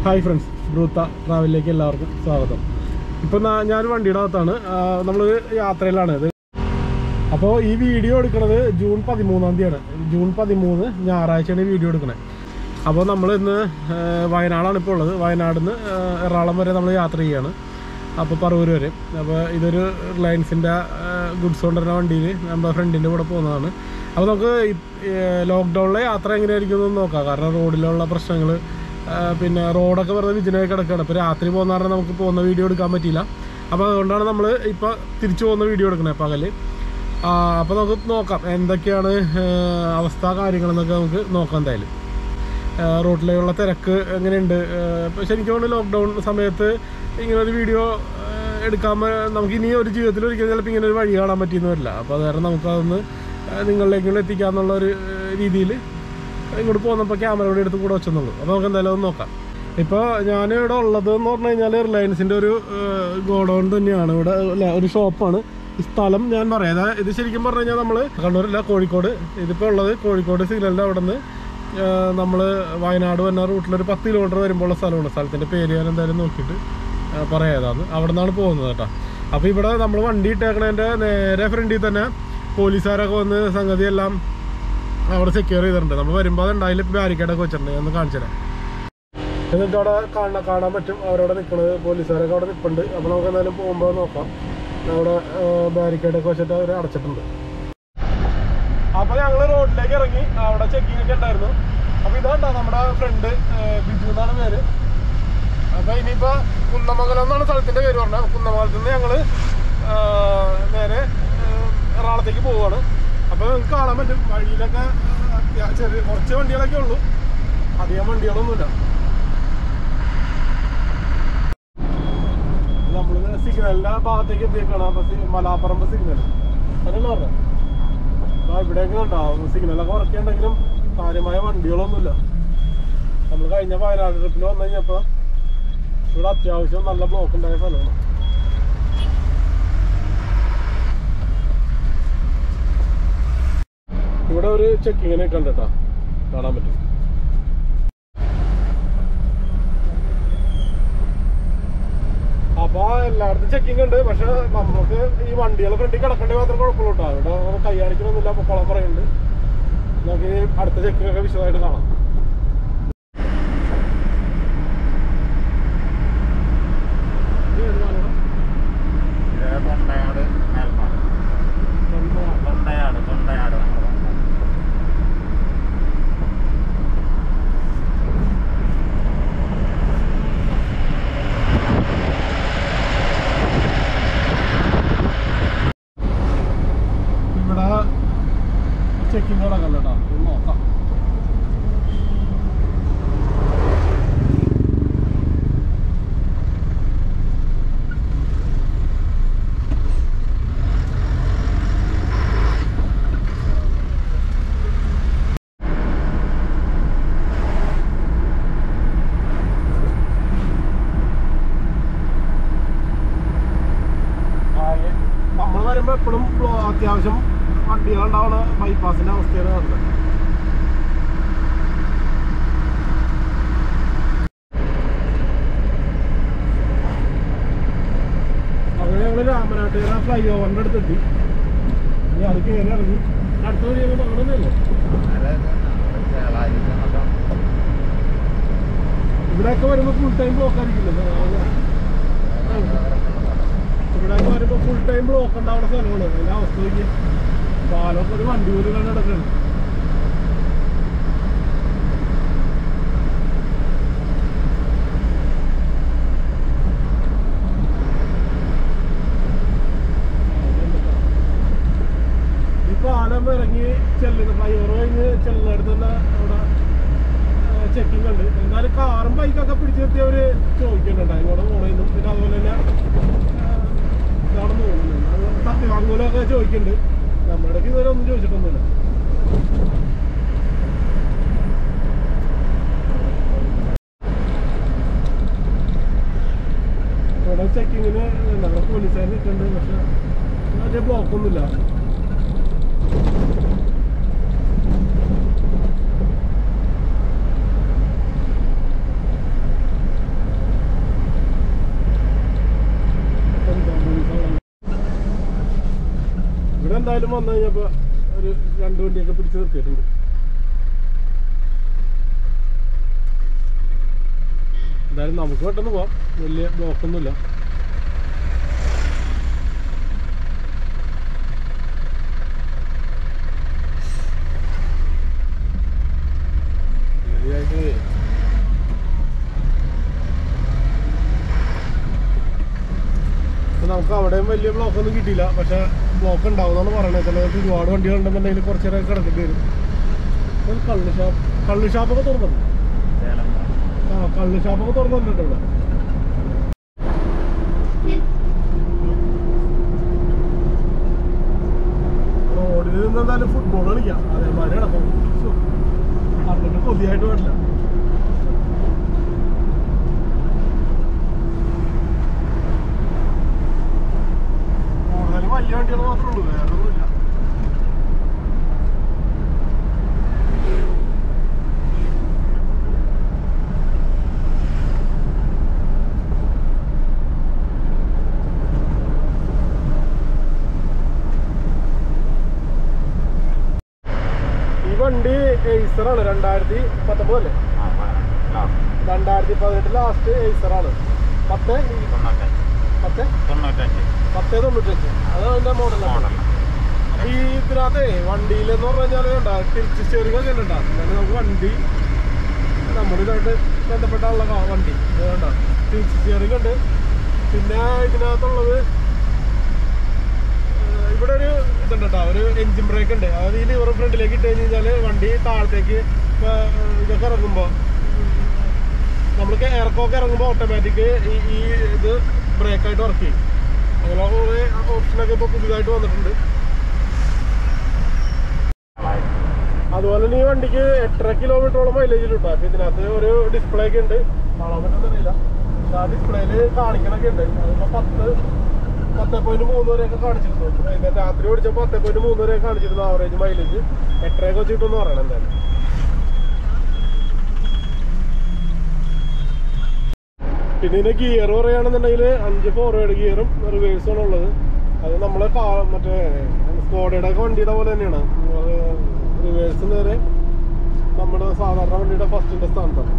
Hi friends ബ്രൂത്ത ട്രാവലിലേക്ക് എല്ലാവർക്കും സ്വാഗതം ഇപ്പം നാ- ഞാൻ വണ്ടിയുടെ അകത്താണ് നമ്മൾ യാത്രയിലാണ് ഇത് അപ്പോൾ ഈ വീഡിയോ എടുക്കുന്നത് ജൂൺ പതിമൂന്നാം തീയതിയാണ് ജൂൺ പതിമൂന്ന് ഞായറാഴ്ചയാണ് ഈ വീഡിയോ എടുക്കണത് അപ്പോൾ നമ്മൾ ഇന്ന് ആ, വയനാടാണ് ഇപ്പോൾ ഉള്ളത് വയനാട് നിന്ന് എറണാകുളം വരെ നമ്മൾ യാത്ര ചെയ്യാണ് അപ്പോൾ പറവൂർ വരെ അപ്പോൾ ഇതൊരു റിലയൻസിൻ്റെ ഗുഡ്സ് കൊണ്ടുവരുന്ന വണ്ടിയിൽ നമ്മുടെ ഫ്രണ്ടിൻ്റെ കൂടെ പോകുന്നതാണ് അപ്പോൾ നമുക്ക് ലോക്ക്ഡൗണിലെ യാത്ര എങ്ങനെയായിരിക്കും എന്ന് നോക്കാം കാരണം റോഡിലുള്ള പ്രശ്നങ്ങൾ പിന്നെ റോഡൊക്കെ വെറുതെ വിജനമായി കിടക്കുകയാണ് ഇപ്പോൾ രാത്രി പോകുന്ന കാരണം നമുക്ക് പോകുന്ന വീഡിയോ എടുക്കാൻ പറ്റിയില്ല അപ്പോൾ അതുകൊണ്ടാണ് നമ്മൾ ഇപ്പോൾ തിരിച്ചു പോകുന്ന വീഡിയോ എടുക്കുന്നത് പകല് അപ്പോൾ നമുക്ക് നോക്കാം എന്തൊക്കെയാണ് ആ, അവസ്ഥ കാര്യങ്ങളെന്നൊക്കെ നമുക്ക് നോക്കാം എന്തായാലും ആ, റോട്ടിലേക്കുള്ള തിരക്ക് എങ്ങനെയുണ്ട് ഇപ്പോൾ ശരിക്കും തോന്നുന്നു ലോക്ക്ഡൗൺ സമയത്ത് ഇങ്ങനെ ഒരു വീഡിയോ ആ, എടുക്കാൻ പ- നമുക്ക് ഇനി ഒരു ജീവിതത്തിൽ ഒരിക്കലും ചിലപ്പോൾ ഇങ്ങനെ ഒരു വഴി കാണാൻ പറ്റിയെന്ന് വരില്ല അപ്പോൾ അത് കാരണം നമുക്കതൊന്ന് ആ, നിങ്ങളിലേക്കും എത്തിക്കാന്നുള്ള ഒരു രീതിയിൽ ഇങ്ങോട്ട് പോകുന്നപ്പോൾ ക്യാമറ കൂടി എടുത്ത് കൂടെ വെച്ചെന്നുള്ളൂ അപ്പോൾ നമുക്ക് എന്തായാലും ഒന്ന് നോക്കാം ഇപ്പോൾ ഞാൻ ഇവിടെ ഉള്ളത് എന്ന് പറഞ്ഞു കഴിഞ്ഞാൽ റിലയൻസിൻ്റെ ഒരു ഗോഡൗൺ തന്നെയാണ് ഇവിടെ അല്ല ഒരു ഷോപ്പാണ് ഈ സ്ഥലം ഞാൻ പറയാം അതായത് ഇത് ശരിക്കും പറഞ്ഞു കഴിഞ്ഞാൽ നമ്മൾ കണ്ണൂരല്ല കോഴിക്കോട് ഇതിപ്പോൾ ഉള്ളത് കോഴിക്കോട് സിഗ്നലിൻ്റെ അവിടെ നിന്ന് നമ്മൾ വയനാട് വന്ന റൂട്ടിലൊരു പത്ത് കിലോമീറ്റർ വരുമ്പോൾ ഉള്ള സ്ഥലമാണ് സ്ഥലത്തിൻ്റെ പേര് ഞാൻ എന്തായാലും നോക്കിയിട്ട് ആ, പറയാം ഏതാന്ന് അവിടെ നിന്നാണ് പോകുന്നത് കേട്ടോ അപ്പോൾ ഇവിടെ നമ്മൾ വണ്ടി ഇട്ടേക്കണതിൻ്റെ നേരെ ഫ്രണ്ടിൽ തന്നെ പോലീസുകാരൊക്കെ വന്ന് സംഗതി എല്ലാം അവിടെ സെക്യൂർ ചെയ്തിട്ടുണ്ട് നമ്മൾ വരുമ്പോൾ അതുണ്ടായാലും ബാരിക്കേഡൊക്കെ വെച്ചിട്ടുണ്ട് ഞാൻ ഒന്ന് കാണിച്ചു തരാം എന്നിട്ട് അവിടെ കാണാൻ കാണാൻ പറ്റും അവരവിടെ നിൽക്കുന്നത് പോലീസുകാരൊക്കെ അവിടെ നിൽപ്പുണ്ട് അപ്പോൾ നമുക്ക് എന്തായാലും പോകുമ്പോൾ നോക്കാം അവിടെ ബാരിക്കേഡൊക്കെ വെച്ചിട്ട് അവർ അടച്ചിട്ടുണ്ട് അപ്പോൾ ഞങ്ങൾ റോഡിലേക്ക് ഇറങ്ങി അവിടെ ചെക്കിംഗ് ഒക്കെ ഉണ്ടായിരുന്നു അപ്പോൾ ഇതാണ്ടാ നമ്മുടെ ഫ്രണ്ട് ബിജു എന്നാണ് പേര് അപ്പോൾ ഇനിയിപ്പോൾ കുന്നമംഗലം എന്നാണ് സ്ഥലത്തിൻ്റെ പേര് പറഞ്ഞത് കുന്നമംഗലത്ത് നിന്ന് ഞങ്ങൾ നേരെ ആ, എറണാകുളത്തേക്ക് പോവുകയാണ് അപ്പോൾ നിങ്ങൾക്ക് കാണാൻ പറ്റും വഴിയിലൊക്കെ ആ, ചെറിയ കുറച്ച് വണ്ടികളൊക്കെ ഉള്ളൂ അധികം വണ്ടികളൊന്നുമില്ല നമ്മൾ സിഗ്നലിന്റെ ഭാഗത്തേക്ക് എത്തിയേക്കാണ് അപ്പൊ സി- മലാപ്പറമ്പ് സിഗ്നൽ അതല്ല പറഞ്ഞത് അപ്പൊ ഇവിടെയൊക്കെ ഉണ്ടാവും സിഗ്നലൊക്കെ വർക്ക് ഉണ്ടെങ്കിലും കാര്യമായ വണ്ടികളൊന്നുമില്ല നമ്മൾ കഴിഞ്ഞ വയനാട് ട്രിപ്പിൽ വന്നു കഴിഞ്ഞപ്പോ ഇവിടെ അത്യാവശ്യം നല്ല ബ്ലോക്ക് ഉണ്ടായ സ്ഥലമാണ് ഇവിടെ ഒരു ചെക്കിങ്ങിനൊക്കെ ഉണ്ട് കേട്ടോ കാണാൻ പറ്റും അപ്പൊ എല്ലായിടത്തും ചെക്കിംഗ് ഉണ്ട് പക്ഷെ നമുക്ക് ഈ വണ്ടികൾ ഫ്രണ്ടിൽ കിടക്കേണ്ടി മാത്രം കുഴപ്പമുള്ളൂ കേട്ടോ ഇവിടെ അങ്ങനെ കൈകാണിക്കണമൊന്നുമില്ല അപ്പൊ കുളം പറയുന്നുണ്ട് നമുക്ക് ഇനി അടുത്ത ചെക്കിംഗ് ഒക്കെ വിശദമായിട്ട് കാണാം ഇത് ഏത് പാലമാണ്? ഇത് തൊണ്ടയാട് മേൽപ്പാലം തൊണ്ടയാട് തൊണ്ടയാട് നമ്മുടെ തൊണ്ടയാട്. ഇവിടെ ചെക്കിംഗ് തുടങ്ങല്ലോ കേട്ടോ ഒന്ന് നോക്കാം നമ്മൾ വരുമ്പോൾ എപ്പോഴും അത്യാവശ്യം വണ്ടികളുണ്ടാവുന്ന ബൈപ്പാസിന്റെ അവസ്ഥയാണ് കാണുന്നത് അങ്ങനെ ഞങ്ങൾ രാമനാട്ടുകര ഫ്ലൈ ഓവറിന്റെ അടുത്തെത്തി ഇനി അത് കയറി ഇറങ്ങി അടുത്ത വഴി ഞങ്ങൾ അങ്ങനെയല്ലേ അത് നമ്മുടെ ചേളാരി എന്നൊക്കെ ഇവിടെയൊക്കെ വരുമ്പോൾ ഫുൾ ടൈം ബ്ലോക്ക് ആയിരിക്കില്ലല്ലോ ഇവിടെയൊക്കെ വരുമ്പോൾ ഫുൾ ടൈം ബ്ലോക്ക് ഉണ്ടാവുന്ന സ്ഥലമാണ് അതിന്റെ അവസ്ഥ നോക്കി പാലൊക്കെ ഒരു വണ്ടി പോലും ഇല്ലാണ്ട് കിടക്കുകയാണ് ഈ പാലം ഇറങ്ങി ചെല്ലുന്ന ഫ്ലൈ ഓവർ കഴിഞ്ഞ് ചെല്ലുന്നിടത്ത് തന്നെ അവിടെ ചെക്കിംഗ് ഉണ്ട് എന്നാലും കാറും ബൈക്കൊക്കെ പിടിച്ചു നിർത്തി അവര് ചോദിക്കുന്നുണ്ട് ഇങ്ങോട്ട് പോകണമെന്നും പിന്നെ അതുപോലെ തന്നെ ആ, ഇതാണ് പോകുന്നത് അത് സത്യവാങ്മൂലമൊക്കെ ചോദിക്കുന്നുണ്ട് നമ്മുടെ ഇടയ്ക്ക് ഇതുവരെ ഒന്നും ചോദിച്ചിട്ടൊന്നുമില്ല ഇവിടെ ചെക്കിങ്ങിന് നമ്മുടെ പോലീസുകാർ നിൽക്കുന്നുണ്ട് പക്ഷെ വലിയ ബ്ലോക്കൊന്നുമില്ല എന്തായാലും വന്നു കഴിഞ്ഞപ്പോ ഒരു രണ്ട് വണ്ടിയൊക്കെ പിടിച്ച് നിർത്തിയിട്ടുണ്ട് എന്തായാലും നമുക്ക് പെട്ടെന്ന് പോവാം വലിയ ബ്ലോക്കൊന്നുമില്ല ശരിയായിട്ട് ഇപ്പൊ നമുക്ക് അവിടെയും വലിയ ബ്ലോക്ക് ഒന്നും കിട്ടിയില്ല പക്ഷെ ബ്ലോക്ക് ഉണ്ടാവുന്നതാണ് പറയണത് ചിലർക്ക് ഒരുപാട് വണ്ടികൾ ഉണ്ടെന്നുണ്ടെങ്കിൽ കുറച്ച് നേരം കിടക്കേണ്ടി വരും ഒരു കള്ള് ഷാപ്പ് കള്ള് ഷാപ്പൊക്കെ തുറന്നു സേലം ആ കള്ള് ഷാപ്പൊക്കെ തുറന്നിട്ടുണ്ട് ഇവിടെ റോഡിൽ നിന്ന് എന്തായാലും ഫുട്ബോൾ കളിക്കാം അതേമാതിരി കിടക്കും അതിന്റെ കൊതിയായിട്ട് പാടില്ല കൂടുതലും വലിയ വണ്ടികൾ മാത്രമേ ഉള്ളൂ വേറെ ഒന്നുമില്ല ഈ വണ്ടി എയ്സറാണ് രണ്ടായിരത്തി പത്തൊമ്പതല്ലേ ആ ലാസ്റ്റ് രണ്ടായിരത്തി പതിനെട്ട് ലാസ്റ്റ് എയ്സറാണ് പത്ത് തൊണ്ണൂറ്റഞ്ച് പത്ത് തൊണ്ണൂറ്റഞ്ച് പത്ത് തൊണ്ണൂറ്റഞ്ച് അത് അതിന്റെ മോഡലാണ് മോഡലാണ് ഈ ഇതിനകത്തെ വണ്ടിയിലെന്ന് പറഞ്ഞു കഴിഞ്ഞാൽ കണ്ട തിരിച്ച് സ്റ്റിയറിംഗ് ഒക്കെ ഉണ്ട് എന്നാലും നമുക്ക് വണ്ടി നമ്മളിതായിട്ട് ബന്ധപ്പെട്ടുള്ള കാ- വണ്ടി ഇത് കണ്ട തിരിച്ച് സ്റ്റിയറിംഗ് ഉണ്ട് പിന്നെ ഇതിനകത്തുള്ളത് ഏഹ് ഇവിടെ ഒരു ഇതുണ്ട് കേട്ടോ ഒരു എഞ്ചിൻ ബ്രേക്ക് ഉണ്ട് അതായത് ഈ ലിവർ ഫ്രണ്ടിലേക്ക് ഇട്ട് കഴിഞ്ഞ് കഴിഞ്ഞാൽ വണ്ടി താഴത്തേക്ക് ഇപ്പൊ, ഏഹ് ഇതൊക്കെ ഇറങ്ങുമ്പോൾ നമ്മൾക്ക് ഇറക്കമൊക്കെ ഇറങ്ങുമ്പോൾ ഓട്ടോമാറ്റിക് ഈ ഈ ഇത് ബ്രേക്കായിട്ട് വർക്ക് ചെയ്യും അങ്ങനെ കുറേ ഓപ്ഷനൊക്കെ ഇപ്പോൾ പുതിയതായിട്ട് വന്നിട്ടുണ്ട് അതുപോലെ തന്നെ ഈ വണ്ടിക്ക് എട്ടര കിലോമീറ്ററോളം മൈലേജ് കിട്ടും അപ്പൊ ഇതിനകത്ത് ഒരു ഡിസ്പ്ലേ ഒക്കെ ഉണ്ട് കാണാൻ പറ്റുന്നില്ല ആ ഡിസ്പ്ലേയിൽ കാണിക്കണൊക്കെ ഉണ്ട് അതിപ്പോ പത്ത് പത്ത് പോയിന്റ് മൂന്ന് വരെയൊക്കെ കാണിച്ചിരുന്നു വൈകുന്നേരം രാത്രി ഓടിച്ചപ്പോൾ പത്ത് പോയിന്റ് മൂന്ന് വരെ കാണിച്ചിരുന്നു ആവറേജ് മൈലേജ് എട്ടരയൊക്കെ വെച്ചിട്ടെന്ന് പറയണം എന്തായാലും പിന്നെ ഇതിന്റെ ഗിയർ പറയുകയാണെന്നുണ്ടെങ്കിൽ അഞ്ച് ഫോർവേഡ് ഗിയറും റിവേഴ്സും ആണ് ഉള്ളത് അത് നമ്മളെ കാ മറ്റേ സ്കോഡയുടെ ഒക്കെ വണ്ടിയുടെ പോലെ തന്നെയാണ് റിവേഴ്സ് നേരെ നമ്മുടെ സാധാരണ വണ്ടിയുടെ ഫസ്റ്റിന്റെ സ്ഥാനത്താണ്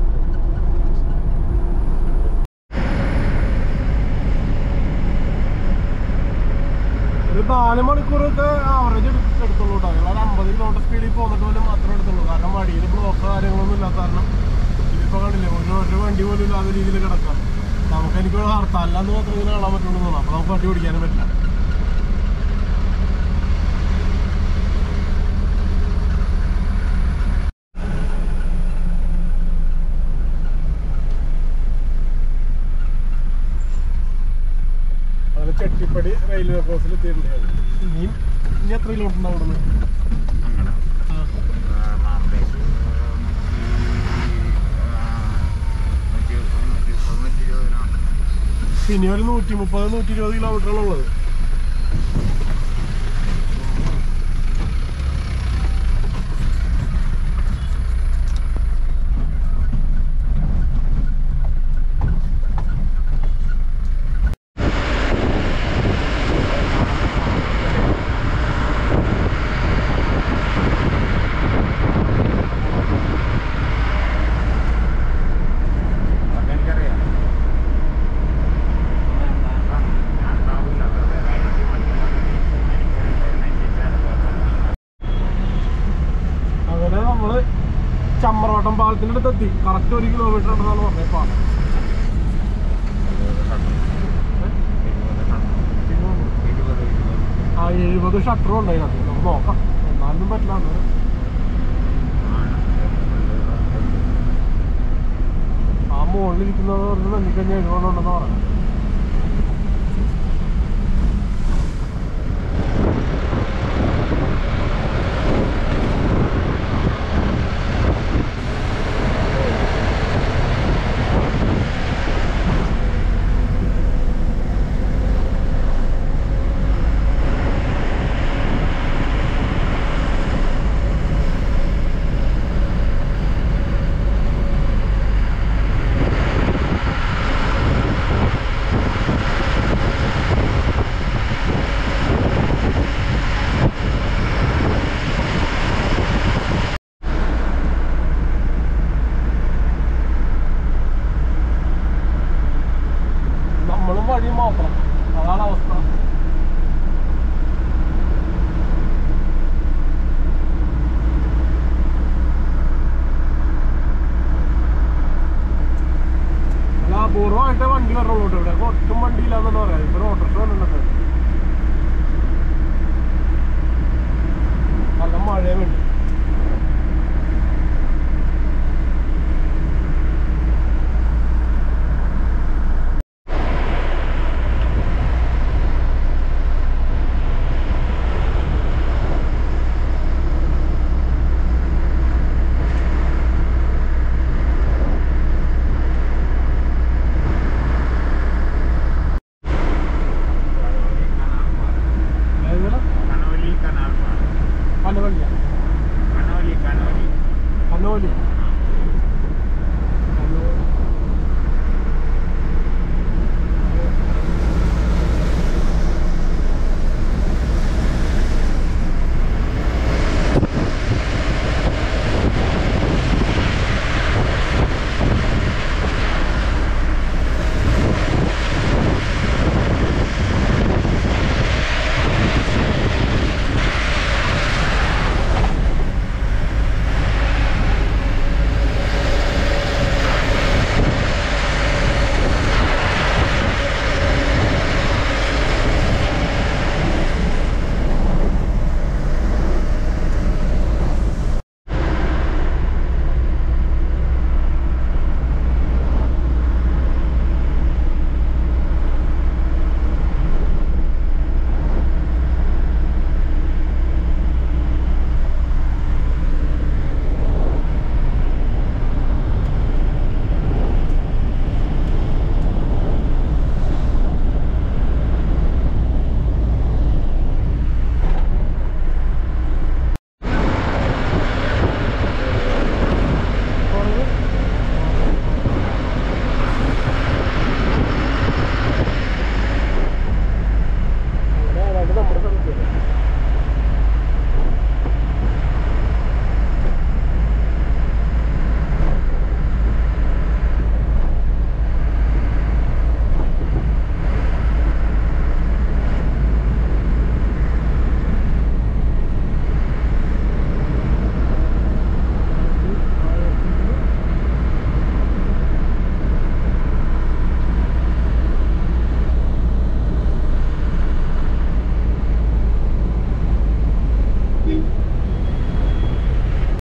ഒരു നാല് മണിക്കൂറൊക്കെ ആവറേജ് എടുത്തുള്ളൂ കേട്ടോ ഞങ്ങൾ ഒരു അമ്പത് കിലോമീറ്റർ സ്പീഡിൽ പോന്നിട്ട് പോലും മാത്രമേ എടുത്തുള്ളൂ കാരണം വഴിയിൽ ബ്ലോക്ക് കാര്യങ്ങളൊന്നും ഇല്ലാത്ത കാരണം ഇതിപ്പോ കണ്ടില്ലേ ഒരു ഒരു വണ്ടി പോലും ഇല്ലാത്ത രീതിയിൽ കിടക്കാം നമുക്ക് എനിക്ക് ഹർത്താലില്ലാന്ന് മാത്രമേ ഇങ്ങനെ കാണാൻ പറ്റുള്ളൂ അപ്പൊ നമുക്ക് വണ്ടി ഓടിക്കാനും പറ്റില്ല അങ്ങനെ ചെട്ടിപ്പടി റെയിൽവേ ക്രോസിൽ എത്തിയിട്ടുണ്ട് ഞങ്ങൾ. ഇനിയും ഇനി എത്ര കിലോമീറ്റർ ഉണ്ടാവും അവിടെ അങ്ങനെ മാമ്പേക്ക് നൂറ്റി നൂറ്റി മുപ്പത് നൂറ്റി ഇരുപതിനാണ് ഇനി ഒരു നൂറ്റി മുപ്പത് നൂറ്റി ഇരുപത് കിലോമീറ്ററാണ് ഉള്ളത് അതൊക്കെ എനിക്കറിയാം ഞാൻ ഉണ്ടാവില്ല അങ്ങനെ നമ്മള് ചമ്മറോട്ടം പാലത്തിന്റെ അടുത്ത് എത്തി കറക്റ്റ് ഒരു കിലോമീറ്റർ ഉണ്ടെന്നാണ് പറഞ്ഞത് പാലം ആ എഴുപത് ഷട്ടറും ഉണ്ട് അതിനകത്ത് നമുക്ക് നോക്കാം എന്നാലും പറ്റില്ല അന്നേരം ആ മുകളിലിരിക്കുന്നത് പറഞ്ഞ് നെല്ലിക്കഞ്ഞ എഴുപതുണ്ടെന്ന് പറഞ്ഞു വഴിയും നോക്കണം അതാണ് അവസ്ഥ അല്ല അപൂർവമായിട്ട് വണ്ടി വരണുള്ളൂ കേട്ടോ ഇവിടെ ഒട്ടും വണ്ടിയില്ലാന്നാണ് പറയാം ഇപ്പൊ ഓട്ടോറിക്ഷ വന്നിട്ടുണ്ട് നല്ല മഴയും ഉണ്ട്